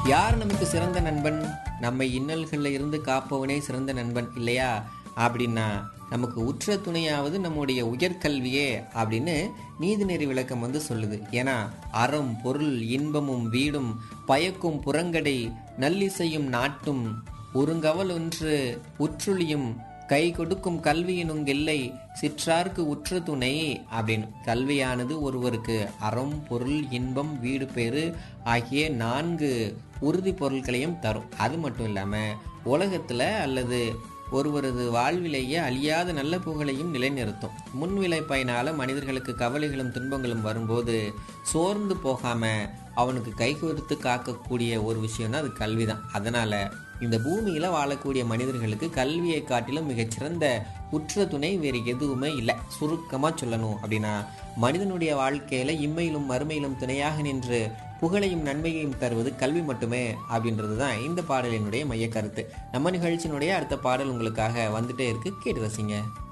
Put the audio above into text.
யார் நமக்கு சிறந்த நண்பன் நம்மை இன்னல்களில் இருந்து காப்பவனே சிறந்த நண்பன் இல்லையா அப்படின்னா நமக்கு உற்ற துணையாவது நம்முடைய உயர்கல்வியே அப்படின்னு நீதிநெறி விளக்கம் வந்து சொல்லுது ஏன்னா அறம் பொருள் இன்பமும் வீடும் பயக்கும் புறங்கடை நல்லிசையும் நாட்டும் ஒருங்கவல் ஒன்று உற்றுளியும் கை கொடுக்கும் கல்வியினுங்கில்லை சிற்றார்க்கு உற்ற துணை அப்படின்னு கல்வியானது ஒருவருக்கு அறம் பொருள் இன்பம் வீடு பேறு ஆகிய நான்கு உறுதி பொருட்களையும் தரும் அது மட்டும் இல்லாமல் உலகத்தில் அல்லது ஒருவரது வாழ்விலேயே அழியாத நல்ல புகழையும் நிலைநிறுத்தும் முன்விலை பயனால மனிதர்களுக்கு கவலைகளும் துன்பங்களும் வரும்போது சோர்ந்து போகாம அவனுக்கு கை கொடுத்து காக்கக்கூடிய ஒரு விஷயம்னா அது கல்வி தான் அதனால இந்த பூமியில வாழக்கூடிய மனிதர்களுக்கு கல்வியை காட்டிலும் மிகச்சிறந்த உற்ற துணை வேறு எதுவுமே இல்லை சுருக்கமா சொல்லணும் அப்படின்னா மனிதனுடைய வாழ்க்கையில இம்மையிலும் மறுமையிலும் துணையாக நின்று புகழையும் நன்மையையும் தருவது கல்வி மட்டுமே அப்படின்றது தான் இந்த பாடலினுடைய மைய கருத்து நம்ம நிகழ்ச்சியினுடைய அடுத்த பாடல் உங்களுக்காக வந்துட்டே இருக்கு கேட்டு ரசிங்க